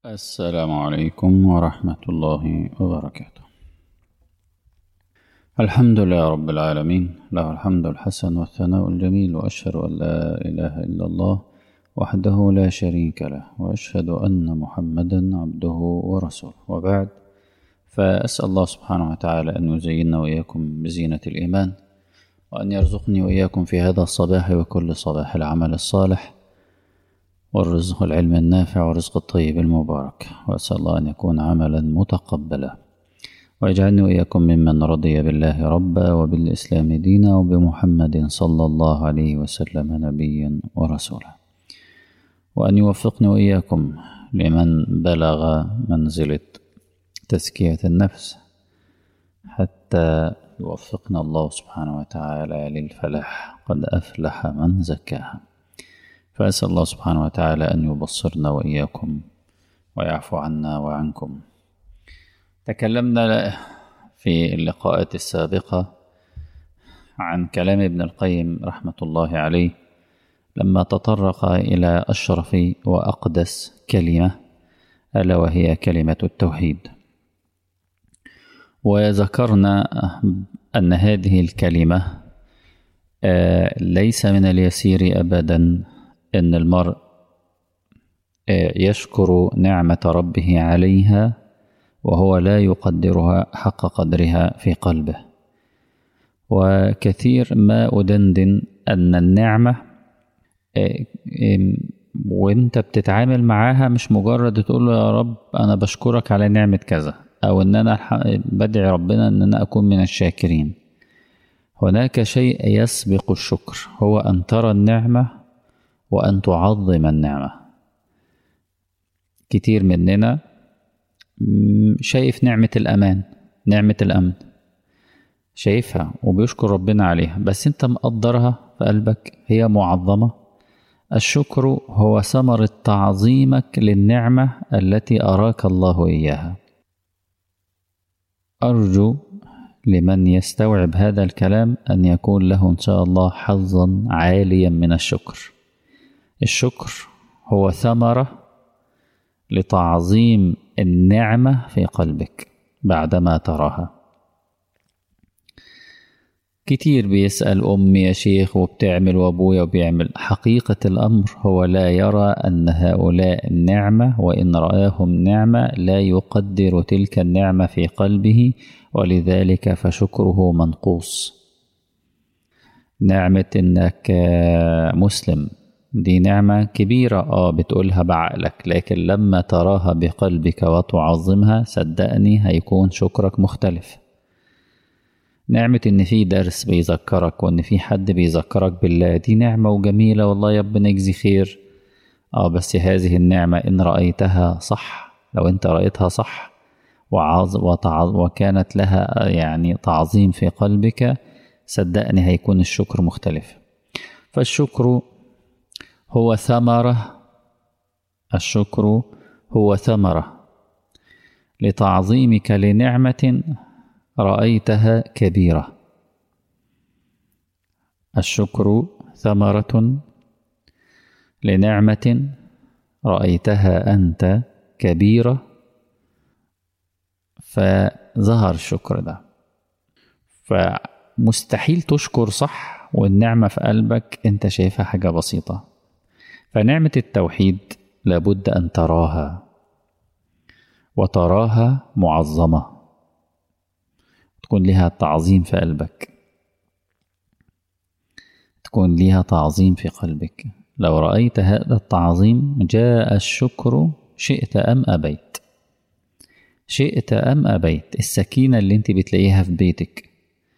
السلام عليكم ورحمة الله وبركاته الحمد لله رب العالمين له الحمد الحسن والثناء الجميل وأشهد أن لا إله إلا الله وحده لا شريك له وأشهد أن محمدا عبده ورسوله وبعد فأسأل الله سبحانه وتعالى أن يزيننا وإياكم بزينة الإيمان وأن يرزقني وإياكم في هذا الصباح وكل صباح العمل الصالح والرزق العلم النافع والرزق الطيب المبارك وأسأل الله أن يكون عملا متقبلا ويجعلني وإياكم ممن رضي بالله ربا وبالإسلام دينا وبمحمد صلى الله عليه وسلم نبيا ورسولا وأن يوفقني وإياكم لمن بلغ منزلة تزكية النفس حتى يوفقنا الله سبحانه وتعالى للفلاح قد أفلح من زكاها فأسأل الله سبحانه وتعالى أن يبصرنا وإياكم ويعفو عنا وعنكم تكلمنا في اللقاءات السابقة عن كلام ابن القيم رحمة الله عليه لما تطرق إلى أشرف وأقدس كلمة ألا وهي كلمة التوحيد وذكرنا أن هذه الكلمة ليس من اليسير أبدا أن المرء يشكر نعمة ربه عليها وهو لا يقدرها حق قدرها في قلبه وكثير ما أدندن أن النعمة وانت بتتعامل معاها مش مجرد تقول له يا رب أنا بشكرك على نعمة كذا أو أن أنا بدعي ربنا أن أنا أكون من الشاكرين هناك شيء يسبق الشكر هو أن ترى النعمة وأن تعظم النعمة كتير مننا شايف نعمة الأمان نعمة الأمن شايفها وبيشكر ربنا عليها بس انت مقدرها في قلبك هي معظمة الشكر هو ثمرة تعظيمك للنعمة التي أراك الله إياها أرجو لمن يستوعب هذا الكلام أن يكون له إن شاء الله حظا عاليا من الشكر الشكر هو ثمرة لتعظيم النعمة في قلبك بعدما تراها كتير بيسأل أمي يا شيخ وبتعمل وأبويا وبيعمل حقيقة الأمر هو لا يرى أن هؤلاء النعمة وإن رآهم نعمة لا يقدر تلك النعمة في قلبه ولذلك فشكره منقوص نعمة إنك مسلم دي نعمة كبيرة اه بتقولها بعقلك لكن لما تراها بقلبك وتعظمها صدقني هيكون شكرك مختلف نعمة إن في درس بيذكرك وإن في حد بيذكرك بالله دي نعمة وجميلة والله يا ربنا يجزي خير اه بس هذه النعمة إن رأيتها صح لو أنت رأيتها صح وعظ وتعظ وكانت لها يعني تعظيم في قلبك صدقني هيكون الشكر مختلف فالشكر هو ثمرة الشكر هو ثمرة لتعظيمك لنعمة رأيتها كبيرة الشكر ثمرة لنعمة رأيتها أنت كبيرة فظهر الشكر ده فمستحيل تشكر صح والنعمة في قلبك أنت شايفها حاجة بسيطة فنعمة التوحيد لابد أن تراها وتراها معظمة تكون لها تعظيم في قلبك تكون لها تعظيم في قلبك لو رأيت هذا التعظيم جاء الشكر شئت أم أبيت شئت أم أبيت السكينة اللي انت بتلاقيها في بيتك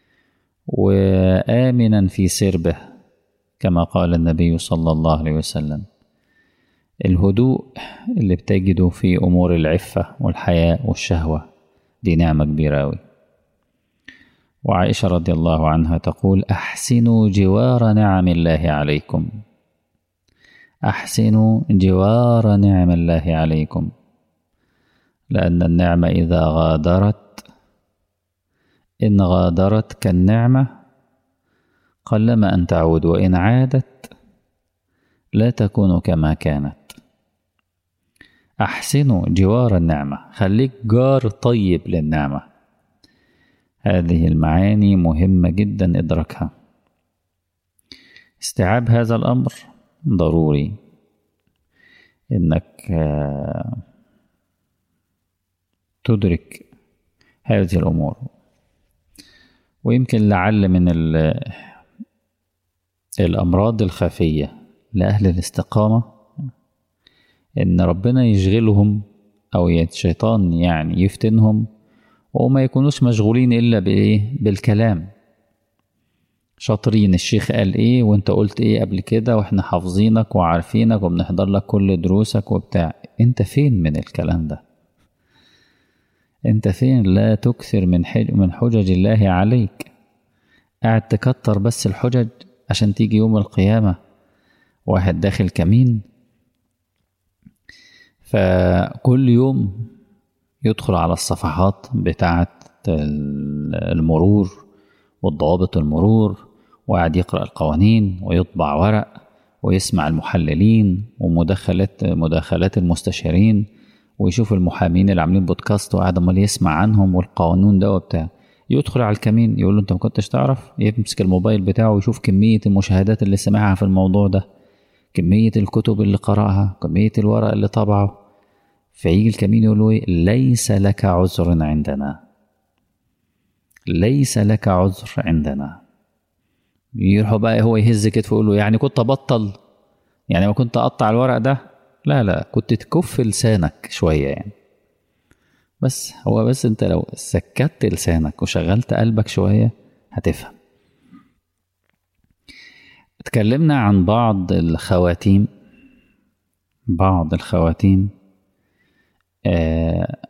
وآمنا في سربه كما قال النبي صلى الله عليه وسلم الهدوء اللي بتجده في أمور العفة والحياء والشهوة دي نعمة كبيرة أوي وعائشة رضي الله عنها تقول أحسنوا جوار نعم الله عليكم أحسنوا جوار نعم الله عليكم لأن النعمة إذا غادرت إن غادرت كالنعمة قلما أن تعود وإن عادت لا تكون كما كانت أحسنوا جوار النعمة خليك جار طيب للنعمة هذه المعاني مهمة جدا إدراكها استيعاب هذا الأمر ضروري إنك تدرك هذه الأمور ويمكن لعل من الأمراض الخفية لأهل الاستقامة إن ربنا يشغلهم أو الشيطان يعني يفتنهم وما يكونوش مشغولين إلا بإيه بالكلام شاطرين الشيخ قال إيه وأنت قلت إيه قبل كده وإحنا حافظينك وعارفينك وبنحضر لك كل دروسك وبتاع أنت فين من الكلام ده أنت فين لا تكثر من حج من حجج الله عليك قاعد تكتر بس الحجج عشان تيجي يوم القيامة واحد داخل كمين فكل يوم يدخل على الصفحات بتاعة المرور والضوابط المرور وقاعد يقرأ القوانين ويطبع ورق ويسمع المحللين ومداخلات مداخلات المستشارين ويشوف المحامين اللي عاملين بودكاست وقاعد امال يسمع عنهم والقانون ده وبتاع يدخل على الكمين يقول له انت ما كنتش تعرف يمسك الموبايل بتاعه ويشوف كمية المشاهدات اللي سمعها في الموضوع ده كمية الكتب اللي قرأها كمية الورق اللي طبعه فيجي الكمين يقول له ليس لك عذر عندنا ليس لك عذر عندنا يروح بقى هو يهز كتفه يقول له يعني كنت ابطل يعني ما كنت اقطع الورق ده لا لا كنت تكف لسانك شوية يعني بس هو بس انت لو سكت لسانك وشغلت قلبك شوية هتفهم اتكلمنا عن بعض الخواتيم بعض الخواتيم آه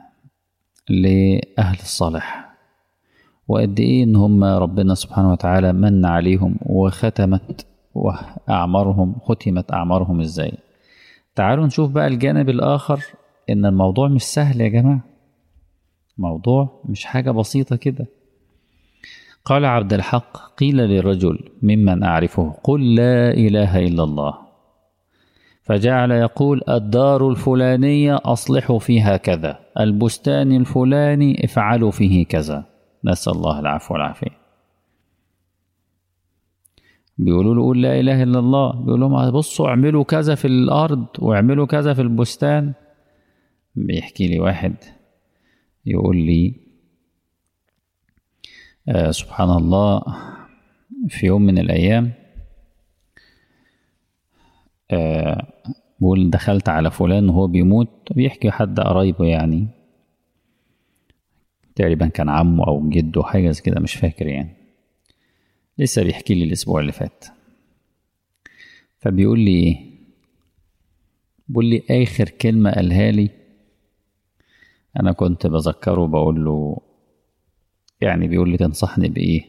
لأهل الصالح وقد ايه ان هم ربنا سبحانه وتعالى من عليهم وختمت أعمارهم ختمت أعمارهم ازاي تعالوا نشوف بقى الجانب الآخر إن الموضوع مش سهل يا جماعة موضوع مش حاجة بسيطة كده قال عبد الحق قيل للرجل ممن أعرفه قل لا إله إلا الله فجعل يقول الدار الفلانية أصلحوا فيها كذا البستان الفلاني افعلوا فيه كذا نسأل الله العفو والعافية بيقولوا له قول لا اله الا الله بيقول لهم بصوا اعملوا كذا في الارض واعملوا كذا في البستان بيحكي لي واحد يقول لي آه سبحان الله في يوم من الايام آه بقول دخلت على فلان وهو بيموت بيحكي حد قرايبه يعني تقريبا كان عمه او جده حاجه زي كده مش فاكر يعني لسه بيحكي لي الأسبوع اللي فات فبيقول لي إيه بيقول لي آخر كلمة قالها لي أنا كنت بذكره بقول له يعني بيقول لي تنصحني بإيه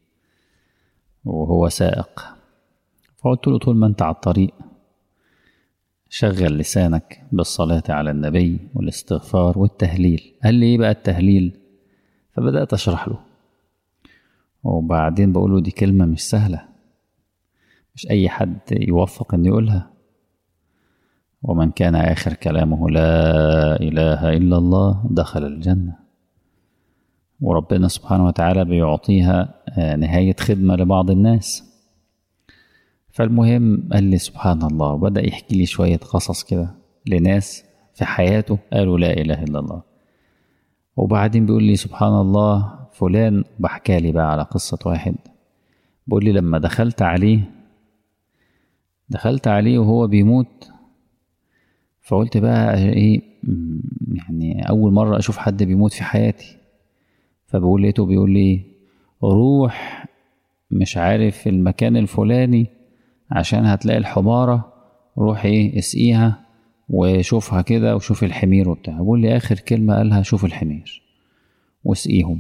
وهو سائق فقلت له طول ما أنت على الطريق شغل لسانك بالصلاة على النبي والاستغفار والتهليل قال لي إيه بقى التهليل فبدأت أشرح له وبعدين بقوله دي كلمة مش سهلة مش أي حد يوفق إنه يقولها ومن كان آخر كلامه لا إله إلا الله دخل الجنة وربنا سبحانه وتعالى بيعطيها نهاية خدمة لبعض الناس فالمهم قال لي سبحان الله وبدأ يحكي لي شوية قصص كده لناس في حياته قالوا لا إله إلا الله وبعدين بيقول لي سبحان الله فلان بحكى لي بقى على قصة واحد بيقول لي لما دخلت عليه دخلت عليه وهو بيموت فقلت بقى ايه يعني اول مرة اشوف حد بيموت في حياتي فبقول لقيته بيقول لي روح مش عارف المكان الفلاني عشان هتلاقي الحمارة روح ايه اسقيها وشوفها كده وشوف الحمير وبتاع بقول لي اخر كلمة قالها شوف الحمير واسقيهم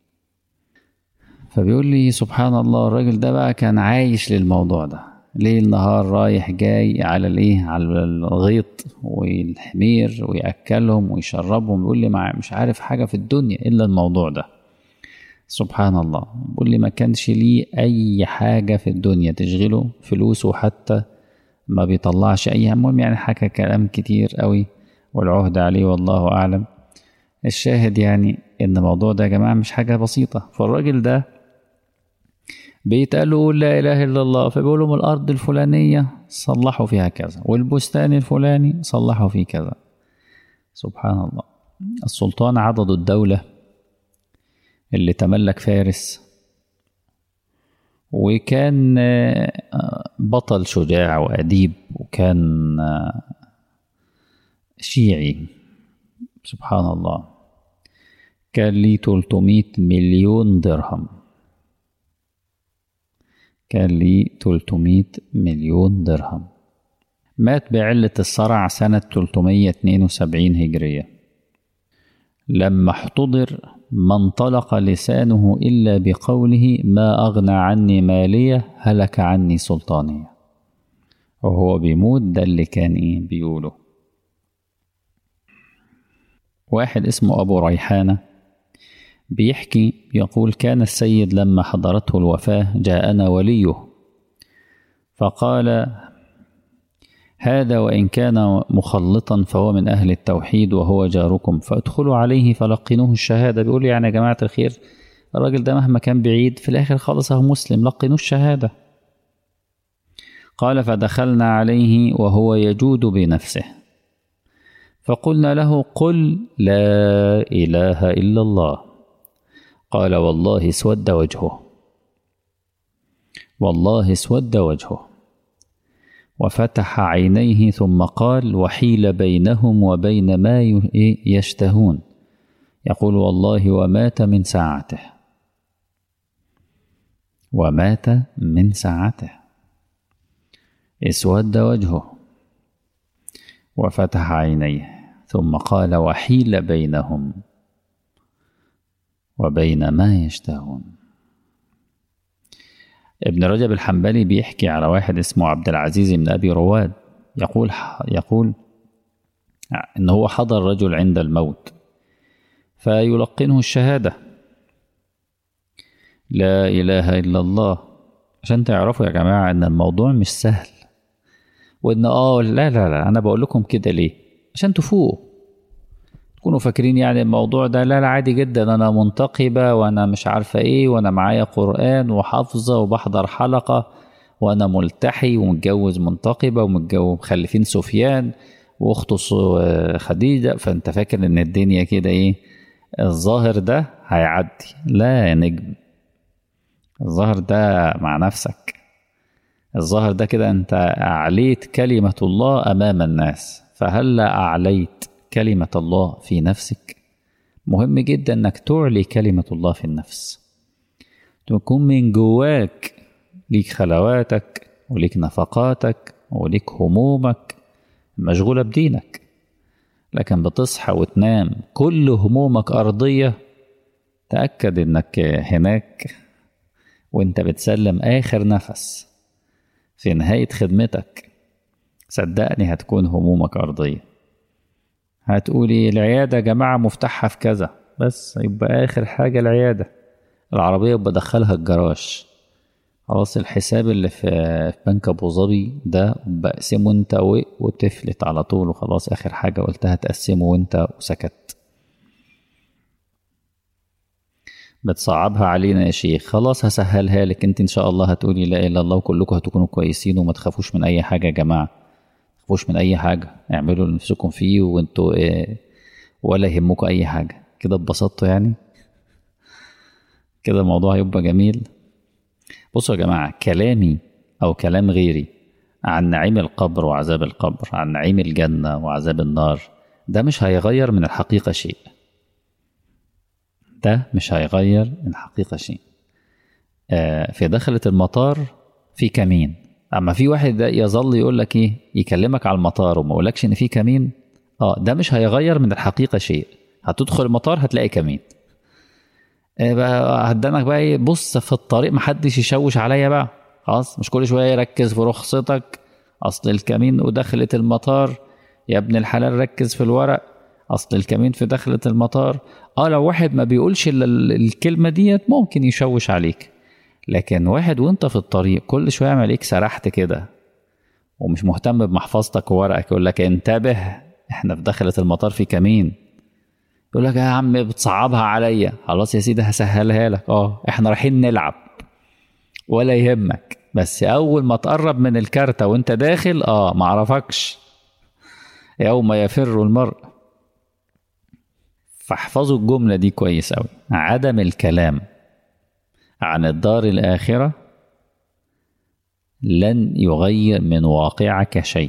فبيقول لي سبحان الله الراجل ده بقى كان عايش للموضوع ده ليل نهار رايح جاي على الايه على الغيط والحمير وياكلهم ويشربهم بيقول لي مش عارف حاجه في الدنيا الا الموضوع ده سبحان الله بيقول لي ما كانش ليه اي حاجه في الدنيا تشغله فلوسه حتى ما بيطلعش اي المهم يعني حكى كلام كتير قوي والعهد عليه والله أعلم الشاهد يعني إن الموضوع ده يا جماعة مش حاجة بسيطة فالراجل ده بيتقال له قول لا إله إلا الله فبيقول لهم الأرض الفلانية صلحوا فيها كذا والبستان الفلاني صلحوا فيه كذا سبحان الله السلطان عضد الدولة اللي تملك فارس وكان بطل شجاع وأديب وكان شيعي سبحان الله كان ليه 300 مليون درهم كان ليه 300 مليون درهم مات بعلة الصرع سنة 372 هجرية لما احتضر ما انطلق لسانه إلا بقوله ما أغنى عني مالية هلك عني سلطانية وهو بيموت ده اللي كان إيه بيقوله واحد اسمه أبو ريحانة بيحكي يقول كان السيد لما حضرته الوفاة جاءنا وليه فقال هذا وإن كان مخلطا فهو من أهل التوحيد وهو جاركم فادخلوا عليه فلقنوه الشهادة بيقول يعني يا جماعة الخير الراجل ده مهما كان بعيد في الآخر خالص هو مسلم لقنوه الشهادة قال فدخلنا عليه وهو يجود بنفسه فقلنا له قل لا إله إلا الله قال والله اسود وجهه والله اسود وجهه وفتح عينيه ثم قال وحيل بينهم وبين ما يشتهون يقول والله ومات من ساعته ومات من ساعته اسود وجهه وفتح عينيه ثم قال وحيل بينهم وبين ما يشتهون ابن رجب الحنبلي بيحكي على واحد اسمه عبد العزيز بن ابي رواد يقول يقول ان هو حضر رجل عند الموت فيلقنه الشهاده لا اله الا الله عشان تعرفوا يا جماعه ان الموضوع مش سهل وان اه لا لا لا انا بقول لكم كده ليه عشان تفوقوا تكونوا فاكرين يعني الموضوع ده لا لا عادي جدا انا منتقبه وانا مش عارفه ايه وانا معايا قران وحافظه وبحضر حلقه وانا ملتحي ومتجوز منتقبه ومتجوز مخلفين سفيان واخته خديجه فانت فاكر ان الدنيا كده ايه الظاهر ده هيعدي لا يا نجم الظاهر ده مع نفسك الظاهر ده كده انت اعليت كلمه الله امام الناس فهلا اعليت كلمة الله في نفسك مهم جدا انك تعلي كلمة الله في النفس تكون من جواك ليك خلواتك وليك نفقاتك وليك همومك مشغولة بدينك لكن بتصحى وتنام كل همومك أرضية تأكد إنك هناك وإنت بتسلم آخر نفس في نهاية خدمتك صدقني هتكون همومك أرضية هتقولي العيادة يا جماعة مفتاحها في كذا بس يبقى آخر حاجة العيادة العربية يبقى دخلها الجراج خلاص الحساب اللي في بنك أبو ظبي ده بقسمه أنت وتفلت على طول وخلاص آخر حاجة قلتها تقسمه وأنت وسكت بتصعبها علينا يا شيخ خلاص هسهلها لك انت ان شاء الله هتقولي لا اله الا الله وكلكم هتكونوا كويسين وما تخافوش من اي حاجه يا جماعه تخافوش من اي حاجه اعملوا اللي نفسكم فيه وانتوا إيه ولا يهمكم اي حاجه كده اتبسطتوا يعني كده الموضوع هيبقى جميل بصوا يا جماعه كلامي او كلام غيري عن نعيم القبر وعذاب القبر عن نعيم الجنه وعذاب النار ده مش هيغير من الحقيقه شيء ده مش هيغير من الحقيقه شيء آه في دخلة المطار في كمين اما في واحد ده يظل يقول لك ايه يكلمك على المطار وما يقولكش ان في كمين اه ده مش هيغير من الحقيقه شيء هتدخل المطار هتلاقي كمين آه بقى هدانك بقى ايه بص في الطريق محدش يشوش عليا بقى خلاص مش كل شويه يركز في رخصتك اصل الكمين ودخلة المطار يا ابن الحلال ركز في الورق اصل الكمين في دخلة المطار اه لو واحد ما بيقولش الكلمه ديت ممكن يشوش عليك لكن واحد وانت في الطريق كل شويه عليك سرحت كده ومش مهتم بمحفظتك وورقك يقول لك انتبه احنا في دخلة المطار في كمين يقول لك يا عم بتصعبها عليا خلاص يا سيدي هسهلها لك اه احنا رايحين نلعب ولا يهمك بس اول ما تقرب من الكارتة وانت داخل اه معرفكش يوم يفر المرء فاحفظوا الجملة دي كويس أوي عدم الكلام عن الدار الآخرة لن يغير من واقعك شيء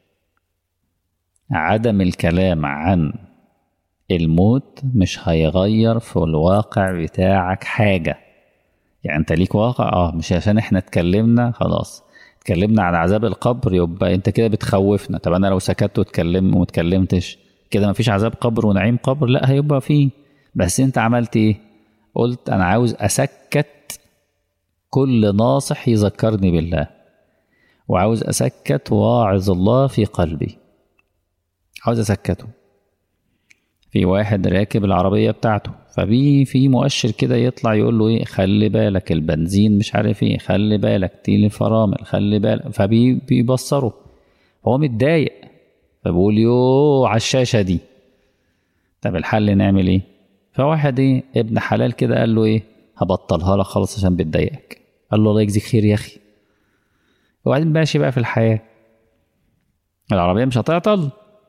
عدم الكلام عن الموت مش هيغير في الواقع بتاعك حاجة يعني انت ليك واقع اه مش عشان احنا اتكلمنا خلاص اتكلمنا عن عذاب القبر يبقى انت كده بتخوفنا طب انا لو سكت واتكلم ومتكلمتش كده مفيش عذاب قبر ونعيم قبر لا هيبقى فيه بس انت عملت ايه قلت انا عاوز اسكت كل ناصح يذكرني بالله وعاوز اسكت واعظ الله في قلبي عاوز اسكته في واحد راكب العربيه بتاعته فبي في مؤشر كده يطلع يقول له ايه خلي بالك البنزين مش عارف ايه خلي بالك تيل الفرامل خلي بالك فبيبصره هو متضايق فبقول يو على الشاشه دي طب الحل نعمل ايه فواحد ايه ابن حلال كده قال له ايه هبطلها لك خالص عشان بتضايقك قال له الله يجزيك خير يا اخي وبعدين ماشي بقى في الحياه العربيه مش هتعطل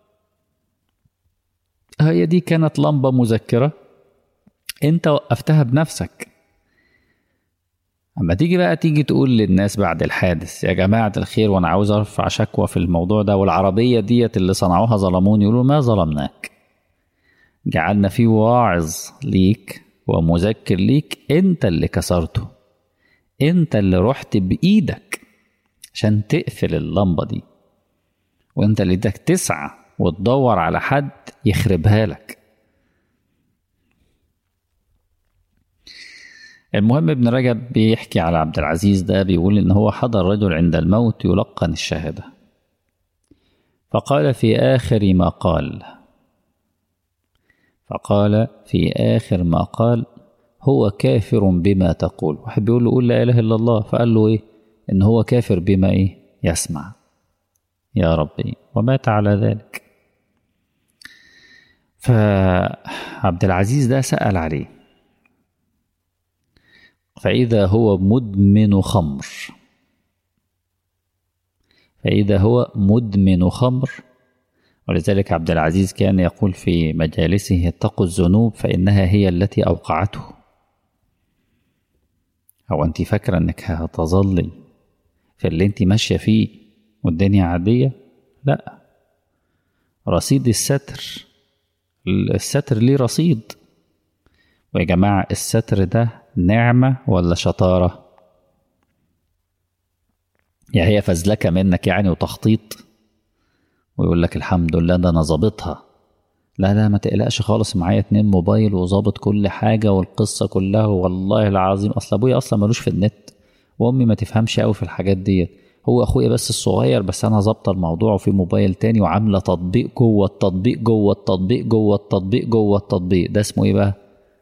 هي دي كانت لمبه مذكره انت وقفتها بنفسك اما تيجي بقى تيجي تقول للناس بعد الحادث يا جماعة الخير وانا عاوز ارفع شكوى في الموضوع ده والعربية ديت اللي صنعوها ظلموني يقولوا ما ظلمناك جعلنا فيه واعظ ليك ومذكر ليك انت اللي كسرته انت اللي رحت بايدك عشان تقفل اللمبة دي وانت اللي بدك تسعى وتدور على حد يخربها لك المهم ابن رجب بيحكي على عبد العزيز ده بيقول ان هو حضر رجل عند الموت يلقن الشهاده فقال في اخر ما قال فقال في اخر ما قال هو كافر بما تقول واحد بيقول له قول لا اله الا الله فقال له ايه ان هو كافر بما ايه يسمع يا ربي ومات على ذلك فعبد العزيز ده سأل عليه فإذا هو مدمن خمر فإذا هو مدمن خمر ولذلك عبد العزيز كان يقول في مجالسه اتقوا الذنوب فإنها هي التي أوقعته أو أنت فاكرة أنك هتظلي في اللي أنت ماشية فيه والدنيا عادية لا رصيد الستر الستر ليه رصيد ويا جماعة الستر ده نعمة ولا شطارة يا هي فزلكة منك يعني وتخطيط ويقول لك الحمد لله ده انا ظابطها لا لا ما تقلقش خالص معايا اتنين موبايل وظابط كل حاجة والقصة كلها والله العظيم اصل ابويا اصلا ملوش في النت وامي ما تفهمش قوي في الحاجات ديت هو اخويا بس الصغير بس انا ظابطه الموضوع وفي موبايل تاني وعامله تطبيق جوه التطبيق جوه التطبيق جوه التطبيق جوه التطبيق ده اسمه ايه بقى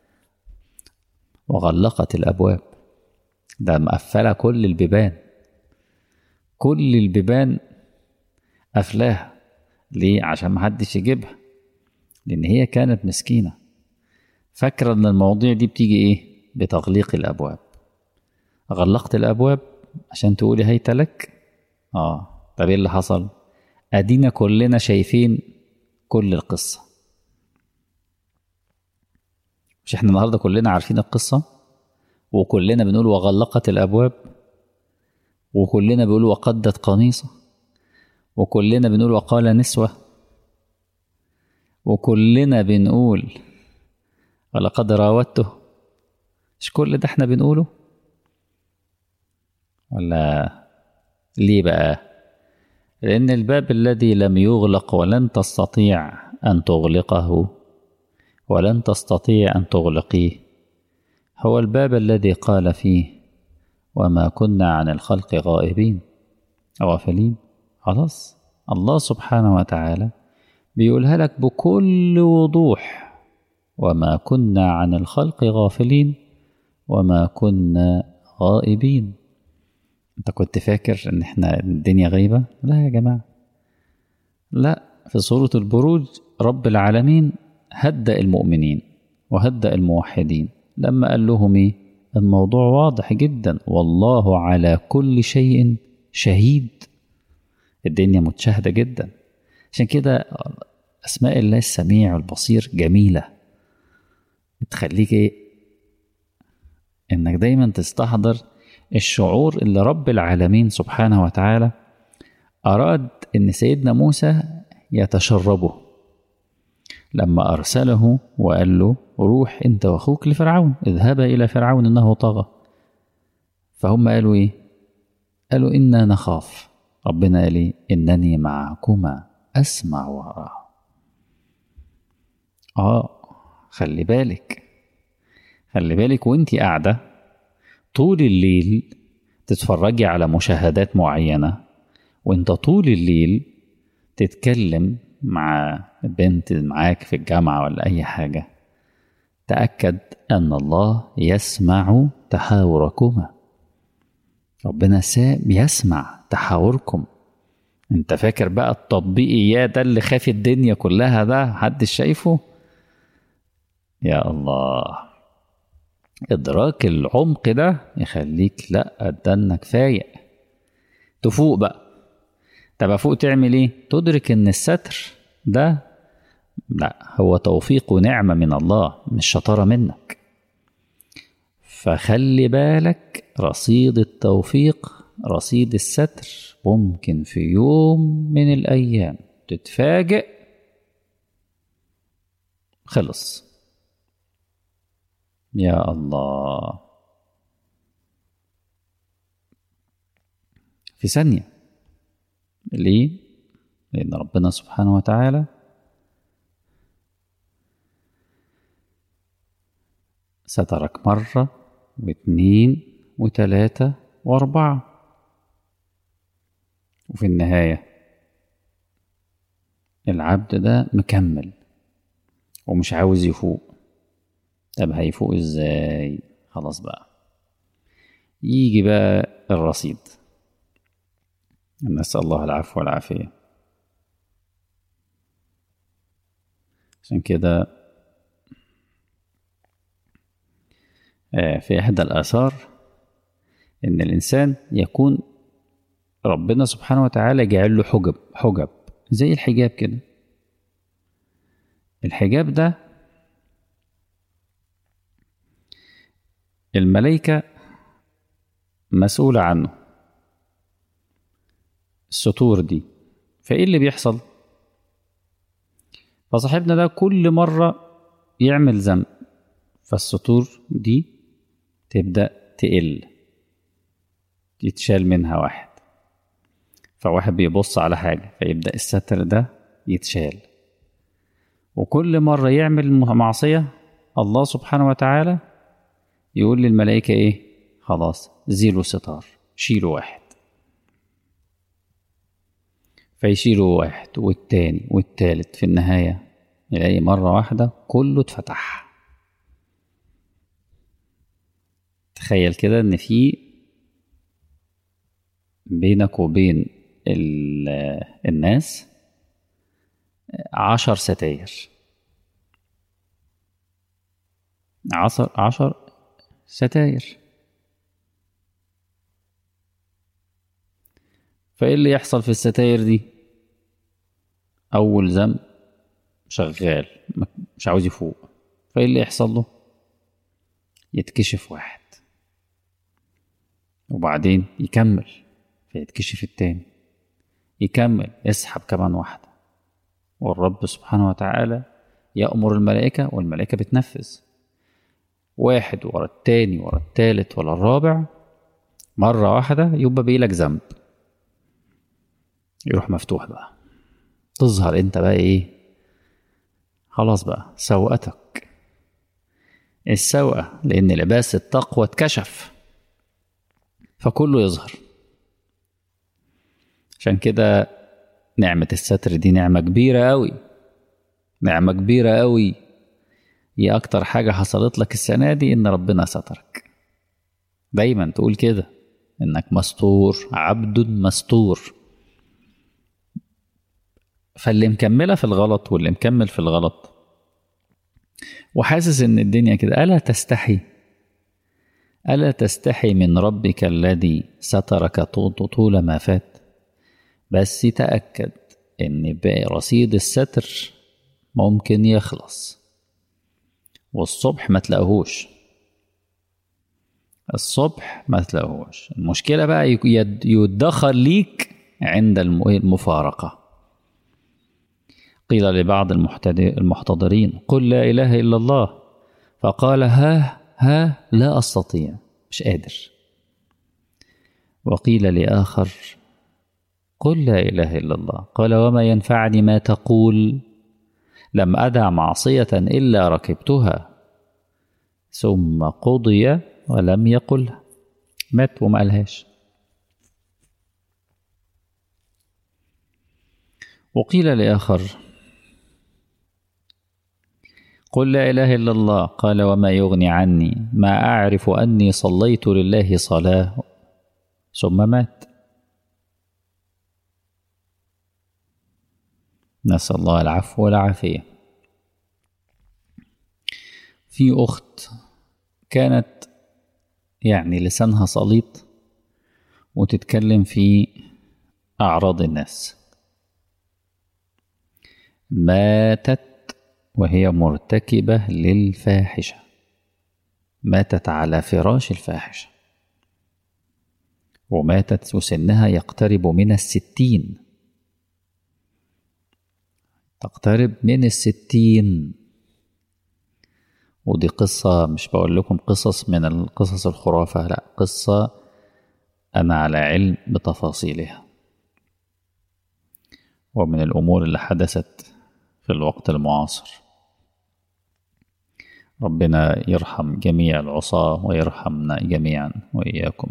وغلقت الابواب ده مقفله كل البيبان كل البيبان قفلاها ليه عشان محدش يجيبها لان هي كانت مسكينه فاكره ان المواضيع دي بتيجي ايه بتغليق الابواب غلقت الابواب عشان تقولي هيت لك اه طب ايه اللي حصل ادينا كلنا شايفين كل القصه مش احنا النهارده كلنا عارفين القصه وكلنا بنقول وغلقت الابواب وكلنا بنقول وقدت قميصه وكلنا بنقول وقال نسوه وكلنا بنقول ولقد راودته مش كل ده احنا بنقوله ولا ليه بقى لان الباب الذي لم يغلق ولن تستطيع ان تغلقه ولن تستطيع ان تغلقيه هو الباب الذي قال فيه وما كنا عن الخلق غائبين غافلين خلاص الله سبحانه وتعالى بيقولها لك بكل وضوح وما كنا عن الخلق غافلين وما كنا غائبين انت كنت فاكر ان احنا الدنيا غيبة لا يا جماعة لا في سورة البروج رب العالمين هدأ المؤمنين وهدأ الموحدين لما قال لهم ايه الموضوع واضح جدا والله على كل شيء شهيد الدنيا متشاهدة جدا عشان كده أسماء الله السميع والبصير جميلة بتخليك إيه إنك دايما تستحضر الشعور اللي رب العالمين سبحانه وتعالى أراد إن سيدنا موسى يتشربه لما أرسله وقال له روح أنت وأخوك لفرعون اذهبا إلى فرعون إنه طغى فهم قالوا إيه قالوا إنا نخاف ربنا قال إيه إنني معكما أسمع وأرى آه خلي بالك خلي بالك وانت قاعدة طول الليل تتفرجي على مشاهدات معينة وانت طول الليل تتكلم مع بنت معاك في الجامعة ولا أي حاجة تأكد أن الله يسمع تحاوركما ربنا يسمع تحاوركم انت فاكر بقى التطبيق اياه ده اللي خاف الدنيا كلها ده محدش شايفه يا الله ادراك العمق ده يخليك لا ده انك فايق تفوق بقى طب افوق تعمل ايه تدرك ان الستر ده لا هو توفيق ونعمة من الله مش شطارة منك فخلي بالك رصيد التوفيق رصيد الستر ممكن في يوم من الأيام تتفاجئ خلص يا الله في ثانية ليه؟ لأن ربنا سبحانه وتعالى سترك مرة واثنين وثلاثة وأربعة وفي النهاية العبد ده مكمل ومش عاوز يفوق طب هيفوق ازاي خلاص بقى يجي بقى الرصيد نسأل الله العفو والعافية عشان كده في إحدى الآثار إن الإنسان يكون ربنا سبحانه وتعالى جعل له حجب حجب زي الحجاب كده الحجاب ده الملائكة مسؤولة عنه السطور دي فإيه اللي بيحصل فصاحبنا ده كل مرة يعمل ذنب فالسطور دي تبدأ تقل يتشال منها واحد فواحد بيبص على حاجة فيبدأ الستر ده يتشال وكل مرة يعمل معصية الله سبحانه وتعالى يقول للملائكة إيه خلاص زيلوا ستار شيلوا واحد فيشيلوا واحد والتاني والتالت في النهاية يلاقي مرة واحدة كله اتفتح تخيل كده إن في بينك وبين الناس عشر ستاير عشر عشر ستاير فايه اللي يحصل في الستاير دي اول ذنب شغال مش عاوز يفوق فايه اللي يحصل له يتكشف واحد وبعدين يكمل فيتكشف التاني يكمل يسحب كمان واحدة والرب سبحانه وتعالى يأمر الملائكة والملائكة بتنفذ واحد ورا التاني ورا التالت ورا الرابع مرة واحدة يبقى بيلك ذنب يروح مفتوح بقى تظهر انت بقى ايه خلاص بقى سوءتك السوءة لأن لباس التقوى اتكشف فكله يظهر عشان كده نعمة الستر دي نعمة كبيرة أوي نعمة كبيرة أوي هي أكتر حاجة حصلت لك السنة دي إن ربنا سترك دايما تقول كده إنك مستور عبد مستور فاللي مكملة في الغلط واللي مكمل في الغلط وحاسس ان الدنيا كده ألا تستحي ألا تستحي من ربك الذي سترك طول ما فات بس تأكد ان باقي رصيد الستر ممكن يخلص والصبح ما تلاقوهوش الصبح ما تلاقوهوش المشكلة بقى يدخر ليك عند المفارقة قيل لبعض المحتضرين قل لا إله إلا الله فقال ها ها لا أستطيع مش قادر وقيل لآخر قل لا إله إلا الله قال وما ينفعني ما تقول لم أدع معصية إلا ركبتها ثم قضي ولم يقلها مات وما قالهاش وقيل لآخر قل لا إله إلا الله قال وما يغني عني ما أعرف أني صليت لله صلاة ثم مات نسأل الله العفو والعافية في أخت كانت يعني لسانها سليط وتتكلم في أعراض الناس ماتت وهي مرتكبة للفاحشة ماتت على فراش الفاحشة وماتت وسنها يقترب من الستين تقترب من الستين ودي قصة مش بقول لكم قصص من القصص الخرافة لا قصة أنا على علم بتفاصيلها ومن الأمور اللي حدثت في الوقت المعاصر ربنا يرحم جميع العصاة ويرحمنا جميعا وإياكم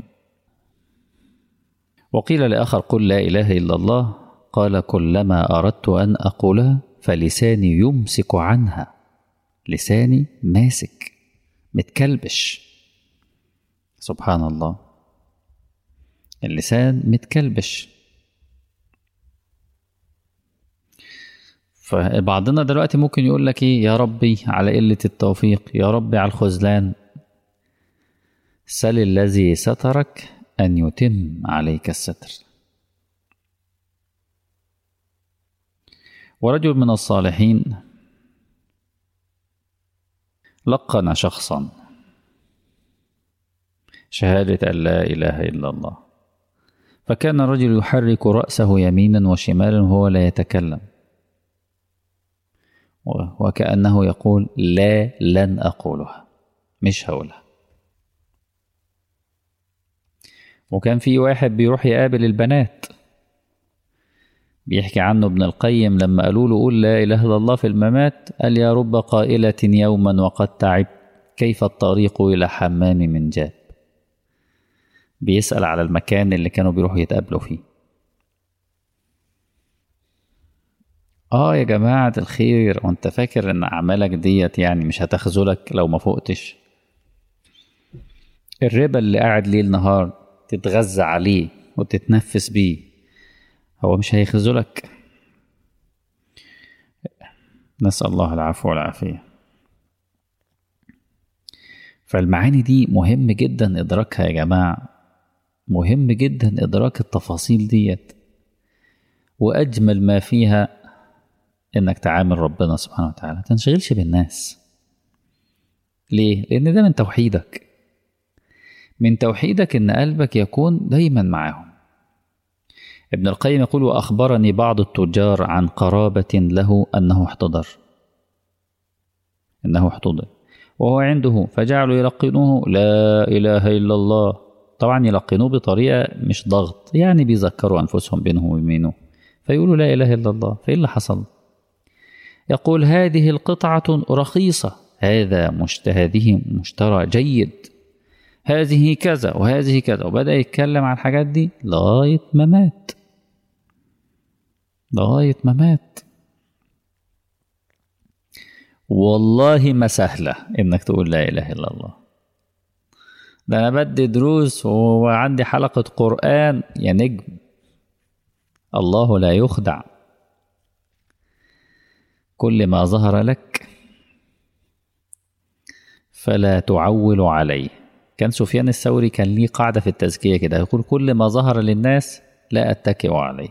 وقيل لآخر قل لا إله إلا الله قال كلما أردت أن أقولها فلساني يمسك عنها لساني ماسك متكلبش سبحان الله اللسان متكلبش فبعضنا دلوقتي ممكن يقول لك ايه يا ربي على قلة التوفيق يا ربي على الخذلان سل الذي سترك أن يتم عليك الستر ورجل من الصالحين لقن شخصا شهادة أن لا إله إلا الله فكان الرجل يحرك رأسه يمينا وشمالا وهو لا يتكلم وكأنه يقول لا لن أقولها مش هقولها وكان في واحد بيروح يقابل البنات بيحكي عنه ابن القيم لما قالوا له قول لا إله إلا الله في الممات قال يا رب قائلة يوما وقد تعب كيف الطريق إلى حمام من جاب بيسأل على المكان اللي كانوا بيروحوا يتقابلوا فيه اه يا جماعة الخير وانت فاكر ان اعمالك ديت يعني مش هتخذلك لو ما فوقتش الربا اللي قاعد ليل نهار تتغذى عليه وتتنفس بيه هو مش هيخذلك نسأل الله العفو والعافية فالمعاني دي مهم جدا إدراكها يا جماعة مهم جدا إدراك التفاصيل ديت وأجمل ما فيها إنك تعامل ربنا سبحانه وتعالى تنشغلش بالناس ليه؟ لأن ده من توحيدك من توحيدك إن قلبك يكون دايما معاهم ابن القيم يقول وأخبرني بعض التجار عن قرابة له أنه احتضر أنه احتضر وهو عنده فجعلوا يلقنوه لا إله إلا الله طبعا يلقنوه بطريقة مش ضغط يعني بيذكروا أنفسهم بينهم وبينه فيقولوا لا إله إلا الله فإيه اللي حصل يقول هذه القطعة رخيصة هذا مشت هذه مشترى جيد هذه كذا وهذه كذا وبدأ يتكلم عن الحاجات دي لغاية ما مات لغاية ما مات والله ما سهلة إنك تقول لا إله إلا الله ده أنا بدي دروس وعندي حلقة قرآن يا نجم الله لا يخدع كل ما ظهر لك فلا تعول عليه كان سفيان الثوري كان ليه قاعدة في التزكية كده يقول كل ما ظهر للناس لا أتكئ عليه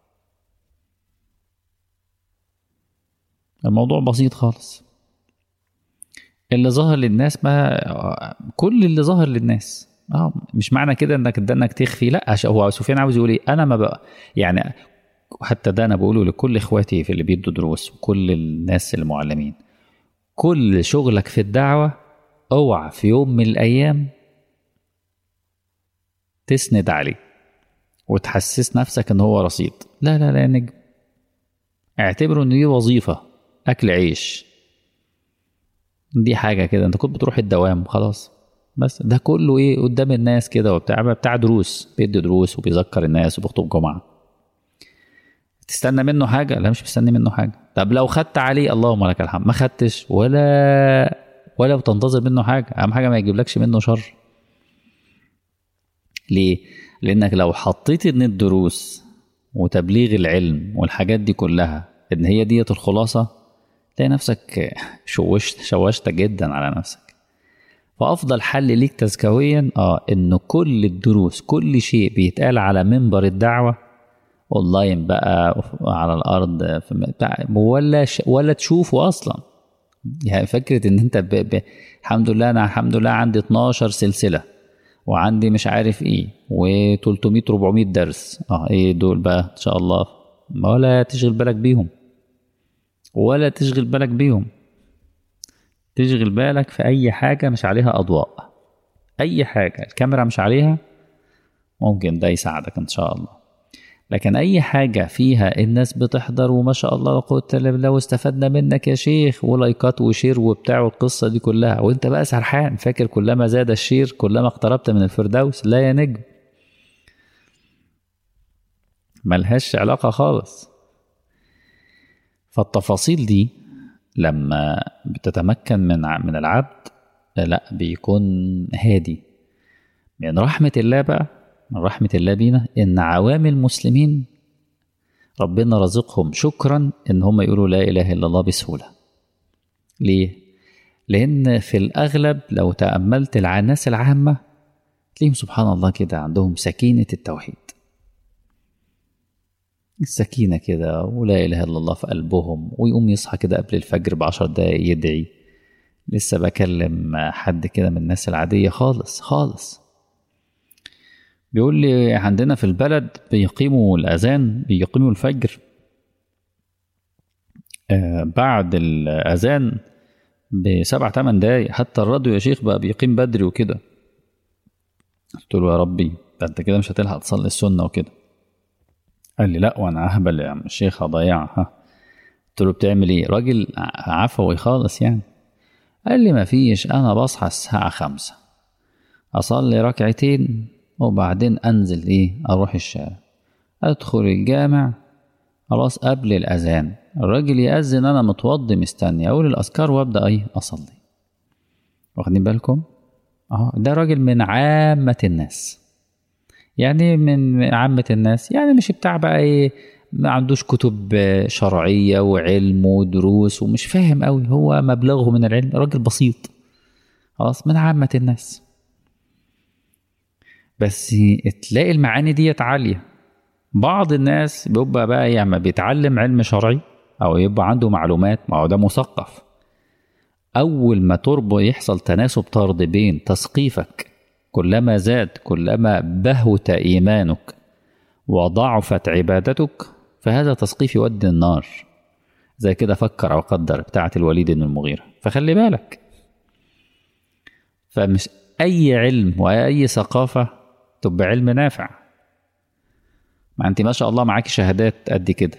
الموضوع بسيط خالص اللي ظهر للناس ما كل اللي ظهر للناس اه مش معنى كده انك ده انك تخفي لا عشان هو سفيان عاوز يقول ايه انا ما بقى يعني حتى ده انا بقوله لكل اخواتي في اللي بيدوا دروس وكل الناس المعلمين كل شغلك في الدعوه اوعى في يوم من الايام تسند عليه وتحسس نفسك ان هو رصيد لا لا لا يا نجم اعتبره ان دي وظيفه اكل عيش دي حاجه كده انت كنت بتروح الدوام خلاص بس ده كله ايه قدام الناس كده وبتاع بتاع دروس بيدي دروس وبيذكر الناس وبيخطب جمعه تستنى منه حاجه لا مش مستني منه حاجه طب لو خدت عليه اللهم لك الحمد ما خدتش ولا ولا بتنتظر منه حاجه اهم حاجه ما يجيبلكش منه شر ليه لانك لو حطيت ان الدروس وتبليغ العلم والحاجات دي كلها ان هي ديت الخلاصه تلاقي نفسك شوشت شوشت جدا على نفسك فافضل حل ليك تزكويا اه ان كل الدروس كل شيء بيتقال على منبر الدعوه اونلاين بقى على الارض في بتاع ولا ش... ولا تشوفه اصلا يعني فكره ان انت ب... ب... الحمد لله انا الحمد لله عندي 12 سلسله وعندي مش عارف ايه و300 400 درس اه ايه دول بقى ان شاء الله ولا تشغل بالك بيهم ولا تشغل بالك بيهم تشغل بالك في اي حاجه مش عليها اضواء اي حاجه الكاميرا مش عليها ممكن ده يساعدك ان شاء الله لكن اي حاجه فيها الناس بتحضر وما شاء الله لا قوه الا بالله واستفدنا منك يا شيخ ولايكات وشير وبتاع والقصه دي كلها وانت بقى سرحان فاكر كلما زاد الشير كلما اقتربت من الفردوس لا يا نجم ملهاش علاقه خالص فالتفاصيل دي لما بتتمكن من من العبد لا بيكون هادي من رحمة الله بقى من رحمة الله بينا إن عوام المسلمين ربنا رزقهم شكرا إن هم يقولوا لا إله إلا الله بسهولة ليه؟ لأن في الأغلب لو تأملت الناس العامة تلاقيهم سبحان الله كده عندهم سكينة التوحيد السكينة كده ولا إله إلا الله في قلبهم ويقوم يصحى كده قبل الفجر بعشر دقايق يدعي لسه بكلم حد كده من الناس العادية خالص خالص بيقول لي عندنا في البلد بيقيموا الأذان بيقيموا الفجر آه بعد الأذان بسبع تمن دقايق حتى الراديو يا شيخ بقى بيقيم بدري وكده قلت له يا ربي ده انت كده مش هتلحق تصلي السنة وكده قال لي لا وانا اهبل يا عم الشيخ هضيعها قلت له بتعمل ايه راجل عفوي خالص يعني قال لي ما فيش انا بصحى الساعة خمسة اصلي ركعتين وبعدين انزل ايه اروح الشارع ادخل الجامع خلاص قبل الاذان الراجل يأذن انا متوضي مستني اقول الاذكار وابدا ايه اصلي واخدين بالكم اه ده راجل من عامة الناس يعني من عامة الناس يعني مش بتاع بقى ايه ما عندوش كتب شرعية وعلم ودروس ومش فاهم قوي هو مبلغه من العلم راجل بسيط خلاص من عامة الناس بس تلاقي المعاني ديت عالية بعض الناس بيبقى بقى يعني بيتعلم علم شرعي او يبقى عنده معلومات ما هو ده مثقف اول ما تربو يحصل تناسب طرد بين تثقيفك كلما زاد كلما بهت ايمانك وضعفت عبادتك فهذا تثقيف يودي النار زي كده فكر وقدر بتاعة الوليد بن المغيرة فخلي بالك فمش أي علم وأي ثقافة تبقى علم نافع ما أنت ما شاء الله معاكي شهادات قد كده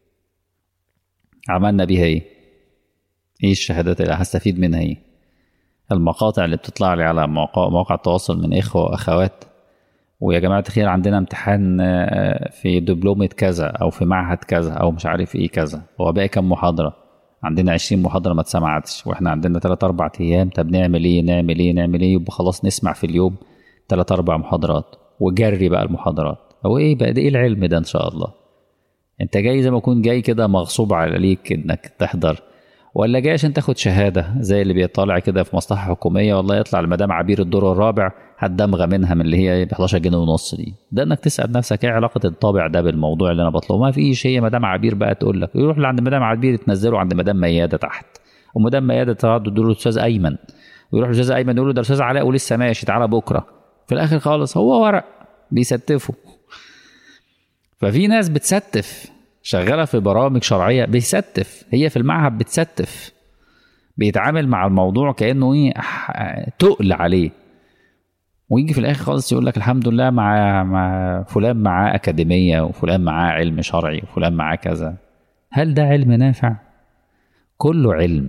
عملنا بيها إيه؟ إيه الشهادات اللي هستفيد منها إيه؟ المقاطع اللي بتطلع لي على مواقع, مواقع التواصل من إخوة وأخوات ويا جماعة الخير عندنا امتحان في دبلومة كذا أو في معهد كذا أو مش عارف إيه كذا هو باقي كام محاضرة عندنا عشرين محاضرة ما اتسمعتش وإحنا عندنا تلات أربع أيام طب نعمل إيه نعمل إيه نعمل إيه يبقى خلاص نسمع في اليوم تلات أربع محاضرات وجري بقى المحاضرات هو إيه بقى ده إيه العلم ده إن شاء الله انت جاي زي ما تكون جاي كده مغصوب عليك انك تحضر ولا جاي عشان تاخد شهاده زي اللي بيطالع كده في مصلحه حكوميه والله يطلع المدام عبير الدور الرابع هتدمغه منها من اللي هي ب 11 جنيه ونص دي ده انك تسال نفسك ايه علاقه الطابع ده بالموضوع اللي انا بطلبه ما فيش هي مدام عبير بقى تقول لك يروح لعند مدام عبير تنزله عند مدام مياده تحت ومدام مياده تقعد تقول له استاذ ايمن ويروح الاستاذ ايمن يقول له ده الاستاذ علاء ولسه ماشي تعالى بكره في الاخر خالص هو ورق بيستفوا ففي ناس بتستف شغاله في برامج شرعيه بيستف هي في المعهد بتستف بيتعامل مع الموضوع كانه ايه تقل عليه ويجي في الاخر خالص يقول لك الحمد لله مع مع فلان معاه اكاديميه وفلان معاه علم شرعي وفلان معاه كذا هل ده علم نافع كله علم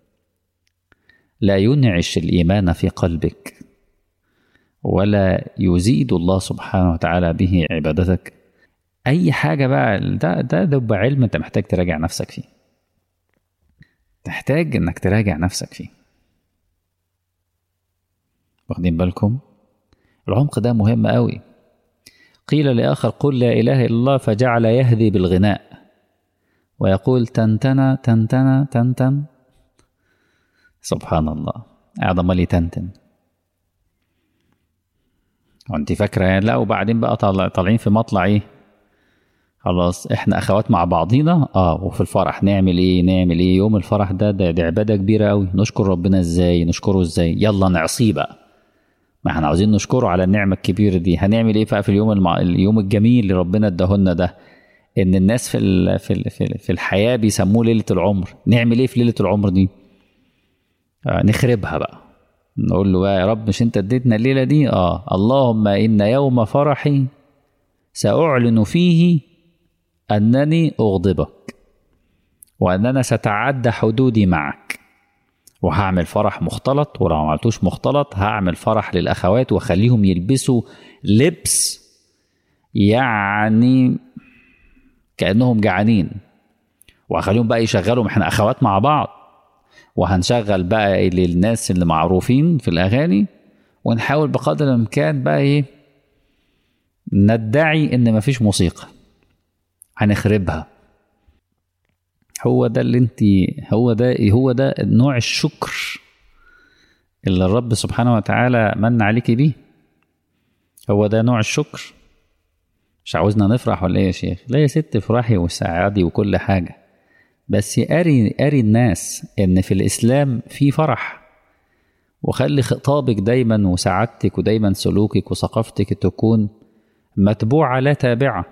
لا ينعش الايمان في قلبك ولا يزيد الله سبحانه وتعالى به عبادتك اي حاجه بقى ده ده ده علم انت محتاج تراجع نفسك فيه تحتاج انك تراجع نفسك فيه واخدين بالكم العمق ده مهم قوي قيل لاخر قل لا اله الا الله فجعل يهذي بالغناء ويقول تنتنا تنتنا تنتن سبحان الله قاعد امال يتنتن وانت فاكره يعني لا وبعدين بقى طالعين في مطلع ايه خلاص احنا اخوات مع بعضينا اه وفي الفرح نعمل ايه نعمل ايه يوم الفرح ده ده, ده عباده كبيره قوي نشكر ربنا ازاي نشكره ازاي يلا نعصيه بقى ما احنا عاوزين نشكره على النعمه الكبيره دي هنعمل ايه بقى في اليوم المع... اليوم الجميل اللي ربنا اداهولنا ده ان الناس في ال... في ال... في, ال... في الحياه بيسموه ليله العمر نعمل ايه في ليله العمر دي آه نخربها بقى نقول له بقى يا رب مش انت اديتنا الليله دي اه اللهم ان يوم فرحي ساعلن فيه انني اغضبك واننا ستعدى حدودي معك وهعمل فرح مختلط ولو ما عملتوش مختلط هعمل فرح للاخوات واخليهم يلبسوا لبس يعني كانهم جعانين وهخليهم بقى يشغلوا احنا اخوات مع بعض وهنشغل بقى للناس اللي معروفين في الاغاني ونحاول بقدر الامكان بقى ايه ندعي ان مفيش موسيقى هنخربها هو ده اللي انت هو ده هو ده نوع الشكر اللي الرب سبحانه وتعالى من عليك بيه هو ده نوع الشكر مش عاوزنا نفرح ولا ايه يا شيخ لا يا ست افرحي وسعدي وكل حاجه بس اري اري الناس ان في الاسلام في فرح وخلي خطابك دايما وسعادتك ودايما سلوكك وثقافتك تكون متبوعه لا تابعه